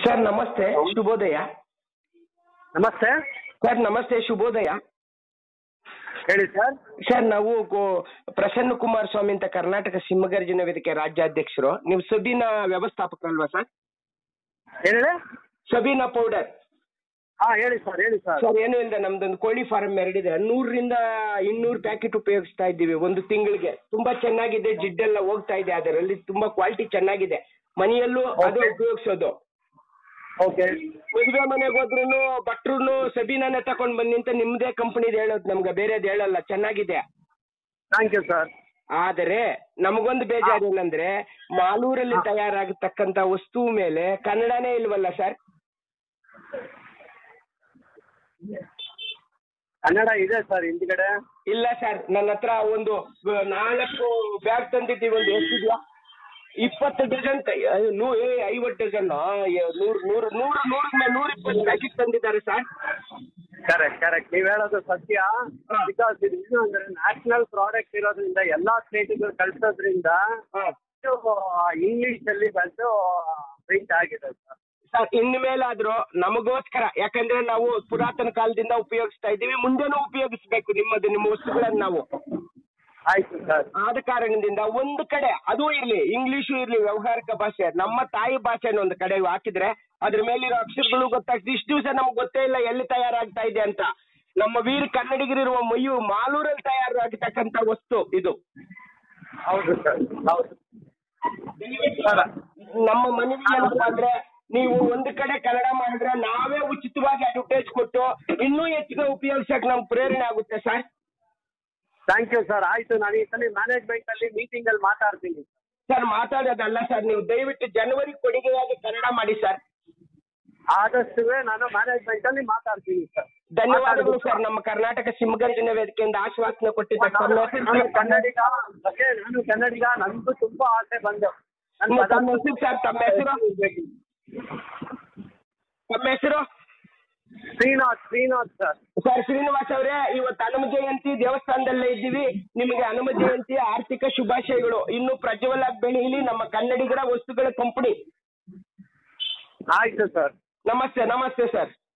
Sir ನಮಸ್ತೆ ಶುಭೋದಯ ನಮಸ್ತೆ ಸರ್ ನಮಸ್ತೆ ಶುಭೋದಯ ಹೇಳಿ ಸರ್ ಸರ್ ನಾವು ಗೋ- ಪ್ರಸನ್ನ ಕುಮಾರ್ ಸ್ವಾಮಿ ಅಂತ ಕರ್ನಾಟಕ ಸಿಂಹಗರ್ಜನ ವೇದಿಕೆ ರಾಜ್ಯಾಧ್ಯಕ್ಷರು ನೀವು ಸಬೀನಾ ವ್ಯವಸ್ಥಾಪಕರಲ್ವಾ ಸರ್ ಹೇಳಿ ಸಬೀನಾ ಪೌಡರ್ ಹಾ ಹೇಳಿ ಸರ್ ಹೇಳಿ ಸರ್ ಸರ್ ಏನು ಇಲ್ಲದೆ ನಮ್ದೊಂದು ಕೋಳಿ ಫಾರ್ಮ್ ಎರಡಿದೆ ನೂರರಿಂದ ಇನ್ನೂರು ಪ್ಯಾಕೆಟ್ ಉಪಯೋಗಿಸ್ತಾ ಇದ್ದೀವಿ ಒಂದು ತಿಂಗಳಿಗೆ ತುಂಬಾ ಚೆನ್ನಾಗಿದೆ ಜಿಡ್ಡೆಲ್ಲ ಹೋಗ್ತಾ ಇದೆ ಅದರಲ್ಲಿ ತುಂಬಾ ಕ್ವಾಲಿಟಿ ಚೆನ್ನಾಗಿದೆ ಮನೆಯಲ್ಲೂ ಅದು Okay. ಉಪಯೋಗಿಸೋದು ಓಕೆ ಮದುವೆ ಮನೆಗೆ ಹೋದ್ರು ಭಟ್ರು ಸಬೀನಾನೇ ತಕೊಂಡ್ ಬನ್ನಿ ಅಂತ ನಿಮ್ದೇ ಕಂಪನಿದು ಹೇಳೋದು ನಮ್ಗೆ ಬೇರೆದು ಹೇಳಲ್ಲ ಚೆನ್ನಾಗಿದೆ ಥ್ಯಾಂಕ್ ಯು ಸರ್ ಆದರೆ ನಮಗೊಂದು ಬೇಜಾರು ಏನಂದ್ರೆ ಮಾಲೂರಲ್ಲಿ ತಯಾರಾಗತಕ್ಕಂತ ವಸ್ತು ಮೇಲೆ ಕನ್ನಡನೇ ಇಲ್ವಲ್ಲ ಸರ್ ಕನ್ನಡ ಇದೆ ಸರ್ ಹಿಂದ್ಗಡೆ ಇಲ್ಲ ಸರ್ ನನ್ನ ಹತ್ರ ಒಂದು ಅಹ್, ನಾಲ್ಕು ಬ್ಯಾಗ್ ತಂದಿದ್ದೀವಿ ಒಂದು ಎಷ್ಟಿದ್ಯಾ ಇಪ್ಪತ್ತು ಡಜನ್ ನೂ ಏ ಐವತ್ತು ಡಜನ್ ನೂರು ನೂರು ನೂರು ನೂರ ಮೇಲೆ ನೂರ ಇಪ್ಪತ್ತು ಪ್ಯಾಕೆಟ್ ತಂದಿದ್ದಾರೆ ಸರ್ ಕರೆಕ್ಟ್ ಕರೆಕ್ಟ್ ನೀವ್ ಹೇಳೋದು ಸತ್ಯ ಹಾ. ಬಿಕಾಸ್ ಇದು ಏನು ಅಂದ್ರೆ ನ್ಯಾಷನಲ್ ಪ್ರಾಡಕ್ಟ್ ಇರೋದ್ರಿಂದ ಎಲ್ಲಾ ಸ್ಟೇಟಿಗೂ ಕಳ್ಸೋದ್ರಿಂದ ಇಂಗ್ಲಿಷ್ ಅಲ್ಲಿ ಬಂದು ಪ್ರಿಂಟ್ ಆಗಿದೆ ಸರ್ ಸರ್ ಇನ್ಮೇಲಾದ್ರೂ ನಮಗೋಸ್ಕರ ಯಾಕಂದ್ರೆ ನಾವು ಪುರಾತನ ಕಾಲದಿಂದ ಉಪಯೋಗಿಸ್ತಾ ಇದ್ದೀವಿ ಮುಂದೆನೂ ಉಪಯೋಗಿಸ್ಬೇಕು ನಿಮ್ಮದು ನಿಮ್ಮ ವಸ್ತುಗಳನ್ನ ನಾವು ಆಯ್ತು ಸರ್ ಆದ ಕಾರಣದಿಂದ ಒಂದು ಕಡೆ ಅದು ಇರ್ಲಿ ಇಂಗ್ಲಿಷು ಇರ್ಲಿ ವ್ಯವಹಾರಿಕ ಭಾಷೆ ನಮ್ಮ ತಾಯಿ ಭಾಷೆನ ಒಂದು ಕಡೆ ಹಾಕಿದ್ರೆ ಅದ್ರ ಮೇಲಿರೋ ಅಕ್ಷರಗಳು ಗೊತ್ತಾಗ್ತದೆ ಇಷ್ಟು ದಿವಸ ನಮ್ಗೆ ಗೊತ್ತೇ ಇಲ್ಲ ಎಲ್ಲಿ ತಯಾರಾಗ್ತಾ ಇದೆ ಅಂತ ನಮ್ಮ ವೀರ ಕನ್ನಡಿಗರಿರುವ ಮೈಯು ಮಾಲೂರಲ್ಲಿ ತಯಾರಾಗತಕ್ಕಂತ ವಸ್ತು ಇದು ಹೌದು ಸರ್ ಹೌದು ನಮ್ಮ ಮನವಿ ಏನಪ್ಪಾ ಅಂದ್ರೆ ನೀವು ಒಂದು ಕಡೆ ಕನ್ನಡ ಮಾಡಿದ್ರೆ ನಾವೇ ಉಚಿತವಾಗಿ ಅಡ್ವರ್ಟೈಸ್ ಕೊಟ್ಟು ಇನ್ನೂ ಹೆಚ್ಚಿಗೆ ಉಪಯೋಗಿಸಕ್ ನಮ್ಗೆ ಪ್ರೇರಣೆ ಆಗುತ್ತೆ ಸರ್ ಥ್ಯಾಂಕ್ ಯು ಸರ್ ಆಯ್ತು ನಾನು ಈ ಸಲ ಮ್ಯಾನೇಜ್ಮೆಂಟ್ ಅಲ್ಲಿ ಮೀಟಿಂಗ್ ಅಲ್ಲಿ ಮಾತಾಡ್ತೀನಿ ಸರ್ ಮಾತಾಡೋದಲ್ಲ ಸರ್ ನೀವು ದಯವಿಟ್ಟು ಜನವರಿ ಕೊಡುಗೆಯಾಗಿ ಕನ್ನಡ ಮಾಡಿ ಸರ್ ಆದಷ್ಟು ನಾನು ಮ್ಯಾನೇಜ್ಮೆಂಟ್ ಅಲ್ಲಿ ಮಾತಾಡ್ತೀನಿ ಸರ್ ಧನ್ಯವಾದಗಳು ಸರ್ ನಮ್ಮ ಕರ್ನಾಟಕ ಸಿಂಹಗರ್ಜನ ವೇದಿಕೆಯಿಂದ ಆಶ್ವಾಸನೆ ಕೊಟ್ಟಿದ್ದ ತಮ್ಮ ಹೆಸರು ನಾನು ಸರ್? ಕನ್ನಡಿಗ ಬಗ್ಗೆ ನಾನು ಕನ್ನಡಿಗ ನನಗೂ ತುಂಬಾ ಆಸೆ ಬಂದು ನನ್ ನಿಮ್ಮ ತಮ್ಮ ಪದಾರ್ಥ ಹೆಸರು ಸರ್ ತಮ್ಮ ಹೆಸರು ತಮ್ಮ ಹೆಸರು ಶ್ರೀನಾಥ್ ಶ್ರೀನಾಥ್ ಸರ್ ಸರ್ ಶ್ರೀನಿವಾಸ್ ಅವರೇ ಇವತ್ತು ಹನುಮ ಜಯಂತಿ ದೇವಸ್ಥಾನದಲ್ಲೇ ಇದ್ದೀವಿ ನಿಮಗೆ ಹನುಮ ಜಯಂತಿ ಆರ್ಥಿಕ ಶುಭಾಶಯಗಳು ಇನ್ನು ಪ್ರಜ್ವಲ ಬೆಳೆಯಲಿ ನಮ್ಮ ಕನ್ನಡಿಗರ ವಸ್ತುಗಳ ಕಂಪನಿ ಆಯ್ತು ಸರ್ ನಮಸ್ತೆ ನಮಸ್ತೆ ಸರ್